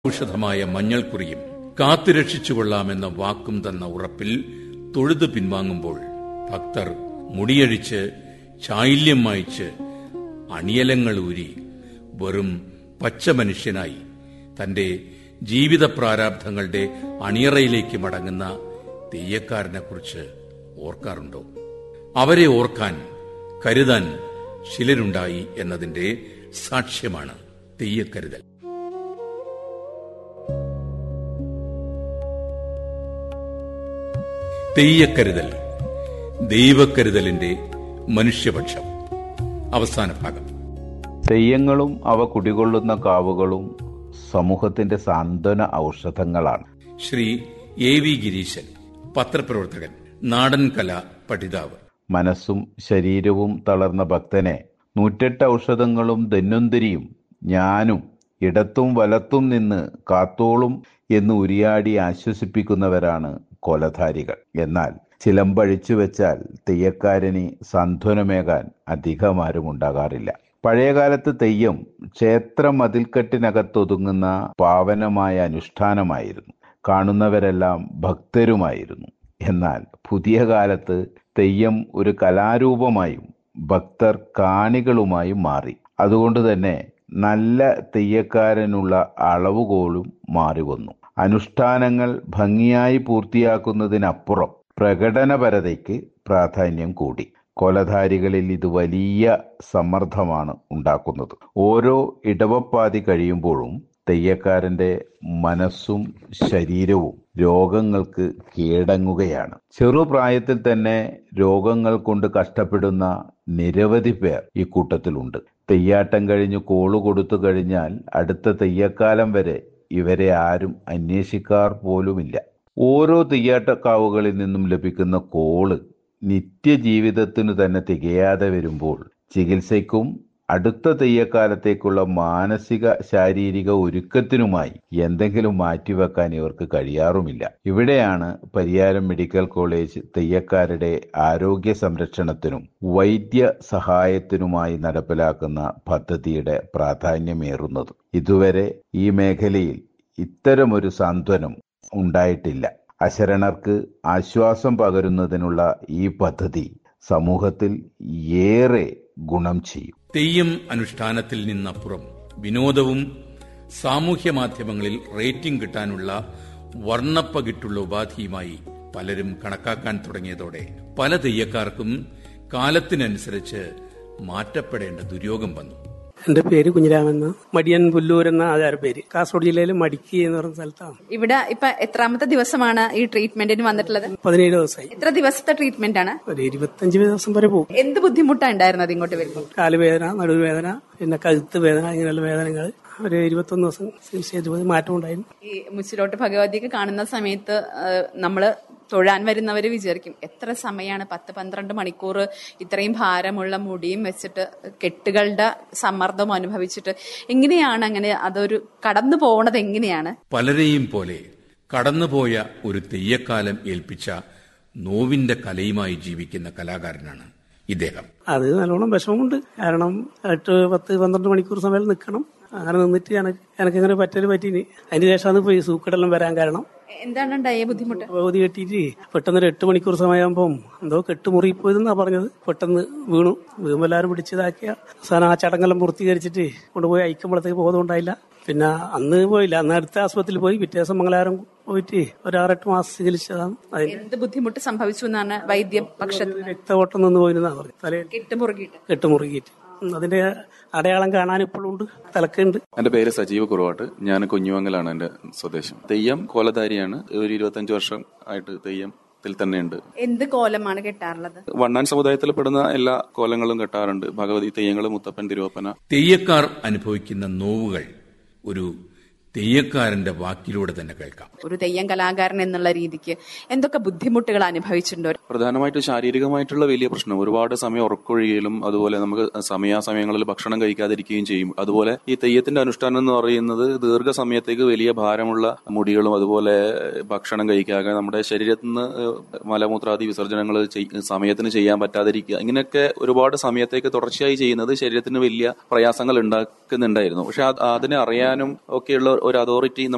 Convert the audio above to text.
ഔഷധമായ മഞ്ഞൾക്കുറിയും കാത്തുരക്ഷിച്ചുകൊള്ളാമെന്ന വാക്കും തന്ന ഉറപ്പിൽ തൊഴുതു പിൻവാങ്ങുമ്പോൾ ഭക്തർ മുടിയഴിച്ച് ചായില്യം മായിച്ച് അണിയലങ്ങൾ ഊരി വെറും പച്ച മനുഷ്യനായി തന്റെ ജീവിത പ്രാരാബ്ധങ്ങളുടെ അണിയറയിലേക്ക് മടങ്ങുന്ന തെയ്യക്കാരനെ കുറിച്ച് ഓർക്കാറുണ്ടോ അവരെ ഓർക്കാൻ കരുതാൻ ചിലരുണ്ടായി എന്നതിന്റെ സാക്ഷ്യമാണ് തെയ്യക്കരുതൽ തെയ്യക്കരുതൽ ദൈവക്കരുതലിന്റെ മനുഷ്യപക്ഷം അവസാന ഭാഗം തെയ്യങ്ങളും അവ കുടികൊള്ളുന്ന കാവുകളും സമൂഹത്തിന്റെ സാന്ത്വന ഔഷധങ്ങളാണ് ശ്രീ എ വി ഗിരീശൻ പത്രപ്രവർത്തകൻ നാടൻ കല പഠിതാവ് മനസ്സും ശരീരവും തളർന്ന ഭക്തനെ നൂറ്റെട്ട് ഔഷധങ്ങളും ധന്വന്തരിയും ഞാനും ഇടത്തും വലത്തും നിന്ന് കാത്തോളും എന്ന് ഉരിയാടി ആശ്വസിപ്പിക്കുന്നവരാണ് കൊലധാരികൾ എന്നാൽ ചിലമ്പഴിച്ചു വെച്ചാൽ തെയ്യക്കാരന് സാന്ത്വനമേകാൻ അധികമാരും ഉണ്ടാകാറില്ല പഴയകാലത്ത് തെയ്യം ക്ഷേത്ര മതിൽക്കെട്ടിനകത്തൊതുങ്ങുന്ന പാവനമായ അനുഷ്ഠാനമായിരുന്നു കാണുന്നവരെല്ലാം ഭക്തരുമായിരുന്നു എന്നാൽ പുതിയ കാലത്ത് തെയ്യം ഒരു കലാരൂപമായും ഭക്തർ കാണികളുമായും മാറി അതുകൊണ്ട് തന്നെ നല്ല തെയ്യക്കാരനുള്ള അളവുകോലും മാറി വന്നു അനുഷ്ഠാനങ്ങൾ ഭംഗിയായി പൂർത്തിയാക്കുന്നതിനപ്പുറം പ്രകടനപരതയ്ക്ക് പ്രാധാന്യം കൂടി കൊലധാരികളിൽ ഇത് വലിയ സമ്മർദ്ദമാണ് ഉണ്ടാക്കുന്നത് ഓരോ ഇടവപ്പാതി കഴിയുമ്പോഴും തെയ്യക്കാരന്റെ മനസ്സും ശരീരവും രോഗങ്ങൾക്ക് കീഴടങ്ങുകയാണ് ചെറുപ്രായത്തിൽ തന്നെ രോഗങ്ങൾ കൊണ്ട് കഷ്ടപ്പെടുന്ന നിരവധി പേർ ഈ കൂട്ടത്തിലുണ്ട് തെയ്യാട്ടം കഴിഞ്ഞ് കോള് കൊടുത്തു കഴിഞ്ഞാൽ അടുത്ത തെയ്യക്കാലം വരെ ഇവരെ ആരും അന്വേഷിക്കാർ പോലുമില്ല ഓരോ തെയ്യാട്ടക്കാവുകളിൽ നിന്നും ലഭിക്കുന്ന കോള് നിത്യജീവിതത്തിനു തന്നെ തികയാതെ വരുമ്പോൾ ചികിത്സയ്ക്കും അടുത്ത തെയ്യക്കാലത്തേക്കുള്ള മാനസിക ശാരീരിക ഒരുക്കത്തിനുമായി എന്തെങ്കിലും മാറ്റിവെക്കാൻ ഇവർക്ക് കഴിയാറുമില്ല ഇവിടെയാണ് പരിയാരം മെഡിക്കൽ കോളേജ് തെയ്യക്കാരുടെ ആരോഗ്യ സംരക്ഷണത്തിനും വൈദ്യ സഹായത്തിനുമായി നടപ്പിലാക്കുന്ന പദ്ധതിയുടെ പ്രാധാന്യമേറുന്നത് ഇതുവരെ ഈ മേഖലയിൽ ഇത്തരമൊരു സാന്ത്വനം ഉണ്ടായിട്ടില്ല അശരണർക്ക് ആശ്വാസം പകരുന്നതിനുള്ള ഈ പദ്ധതി സമൂഹത്തിൽ ഏറെ ഗുണം ചെയ്യും തെയ്യം അനുഷ്ഠാനത്തിൽ നിന്നപ്പുറം വിനോദവും സാമൂഹ്യ മാധ്യമങ്ങളിൽ റേറ്റിംഗ് കിട്ടാനുള്ള വർണ്ണപ്പകിട്ടുള്ള ഉപാധിയുമായി പലരും കണക്കാക്കാൻ തുടങ്ങിയതോടെ പല തെയ്യക്കാർക്കും കാലത്തിനനുസരിച്ച് മാറ്റപ്പെടേണ്ട ദുര്യോഗം വന്നു എന്റെ പേര് കുഞ്ഞിരാമൻ എന്ന് മടിയൻ പുല്ലൂർ എന്ന ആചാര പേര് കാസർഗോഡ് ജില്ലയിൽ മടിക്കി എന്ന് പറയുന്ന സ്ഥലത്താണ് ഇവിടെ ഇപ്പൊ എത്രാമത്തെ ദിവസമാണ് ഈ ട്രീറ്റ്മെന്റിന് വന്നിട്ടുള്ളത് പതിനേഴ് ദിവസമായി എത്ര ദിവസത്തെ ട്രീറ്റ്മെന്റ് ആണ് ഒരു ഇരുപത്തഞ്ച് ദിവസം വരെ പോകും എന്ത് ബുദ്ധിമുട്ടാണ് ഉണ്ടായിരുന്നത് ഇങ്ങോട്ട് വരുമ്പോൾ കാലുവേദന നടുവേദന പിന്നെ കഴുത്ത് വേദന ഇങ്ങനെയുള്ള വേദനകൾ ഒരു ഇരുപത്തൊന്ന് ദിവസം ചികിത്സ ചെയ്ത് പോയി മാറ്റം ഉണ്ടായിരുന്നു ഈ മുച്ചിലോട്ട് ഭഗവതിയൊക്കെ കാണുന്ന സമയത്ത് ആ, നമ്മള് തൊഴാൻ വരുന്നവര് വിചാരിക്കും എത്ര സമയമാണ് പത്ത് പന്ത്രണ്ട് മണിക്കൂർ ഇത്രയും ഭാരമുള്ള മുടിയും വെച്ചിട്ട് കെട്ടുകളുടെ സമ്മർദ്ദം അനുഭവിച്ചിട്ട് എങ്ങനെയാണ് അങ്ങനെ അതൊരു കടന്നു പോണത് എങ്ങനെയാണ് പലരെയും പോലെ കടന്നുപോയ ഒരു തെയ്യക്കാലം ഏൽപ്പിച്ച നോവിന്റെ കലയുമായി ജീവിക്കുന്ന കലാകാരനാണ് ഇദ്ദേഹം അത് നല്ലോണം വിഷമമുണ്ട് കാരണം എട്ട് പത്ത് പന്ത്രണ്ട് മണിക്കൂർ സമയം നിൽക്കണം അങ്ങനെ നിന്നിട്ട് എനിക്ക് എനിക്കിങ്ങനെ പറ്റല് പറ്റീന് അതിന് ശേഷമാണ് പോയി സൂക്കടെല്ലാം വരാൻ കാരണം എന്താണ് ഉണ്ടായ ബുദ്ധിമുട്ട് ഭഗവതി കെട്ടിയിട്ട് പെട്ടെന്ന് ഒരു എട്ട് മണിക്കൂർ സമയമാകുമ്പം എന്തോ കെട്ട് മുറിപ്പോയതെന്നാ പറഞ്ഞത് പെട്ടെന്ന് വീണു വീഴുമ്പോൾ എല്ലാവരും പിടിച്ചതാക്കിയ അവസാനം ആ ചടങ്ങെല്ലാം പൂർത്തീകരിച്ചിട്ട് കൊണ്ടുപോയി അയക്കുമ്പോഴത്തേക്ക് ബോധം ഉണ്ടായില്ല പിന്നെ അന്ന് പോയില്ല അന്ന് അടുത്ത ആശുപത്രിയിൽ പോയി പിറ്റേ ദിവസം മംഗലാരം പോയിട്ട് ഒരു ആറെട്ട് മാസം ചികിത്സിച്ചതാണ് അതിന് എന്ത് ബുദ്ധിമുട്ട് സംഭവിച്ചു എന്നാണ് വൈദ്യപക്ഷത്ത് രക്തഓട്ടം നിന്ന് പോയിരുന്നാ പറഞ്ഞു തലയിൽ കെട്ടുമുറുകിയിട്ട് കെട്ട് മുറുകിയിട്ട് ഉം, അതിന്റെ അടയാളം കാണാൻ ഇപ്പോഴും ഉണ്ട് തലക്കുണ്ട് എന്റെ പേര് സജീവ കുറവാട്ട് ഞാൻ കുഞ്ഞുമംഗലാണ് എന്റെ സ്വദേശം തെയ്യം കോലധാരിയാണ് ഒരു ഇരുപത്തഞ്ച് വർഷം ആയിട്ട് തെയ്യത്തിൽ തന്നെയുണ്ട് എന്ത് കോലമാണ് കെട്ടാറുള്ളത് വണ്ണാൻ സമുദായത്തിൽ പെടുന്ന എല്ലാ കോലങ്ങളും കെട്ടാറുണ്ട് ഭഗവതി തെയ്യങ്ങൾ മുത്തപ്പൻ തിരുവപ്പന തെയ്യക്കാർ അനുഭവിക്കുന്ന നോവുകൾ ഒരു തെയ്യക്കാരന്റെ വാക്കിലൂടെ തന്നെ കേൾക്കാം ഒരു തെയ്യം കലാകാരൻ എന്നുള്ള രീതിക്ക് എന്തൊക്കെ ബുദ്ധിമുട്ടുകൾ അനുഭവിച്ചിട്ടുണ്ടോ പ്രധാനമായിട്ട് ശാരീരികമായിട്ടുള്ള വലിയ പ്രശ്നം ഒരുപാട് സമയം ഉറക്കൊഴിയലും അതുപോലെ നമുക്ക് സമയാസമയങ്ങളിൽ ഭക്ഷണം കഴിക്കാതിരിക്കുകയും ചെയ്യും അതുപോലെ ഈ തെയ്യത്തിന്റെ അനുഷ്ഠാനം എന്ന് പറയുന്നത് ദീർഘസമയത്തേക്ക് വലിയ ഭാരമുള്ള മുടികളും അതുപോലെ ഭക്ഷണം കഴിക്കാതെ നമ്മുടെ ശരീരത്തിൽ നിന്ന് മലമൂത്രാദി വിസർജനങ്ങൾ സമയത്തിന് ചെയ്യാൻ പറ്റാതിരിക്കുക ഇങ്ങനെയൊക്കെ ഒരുപാട് സമയത്തേക്ക് തുടർച്ചയായി ചെയ്യുന്നത് ശരീരത്തിന് വലിയ പ്രയാസങ്ങൾ ഉണ്ടാക്കുന്നുണ്ടായിരുന്നു പക്ഷെ അത് അതിനെ അറിയാനും ഒക്കെയുള്ള ഒരു അതോറിറ്റി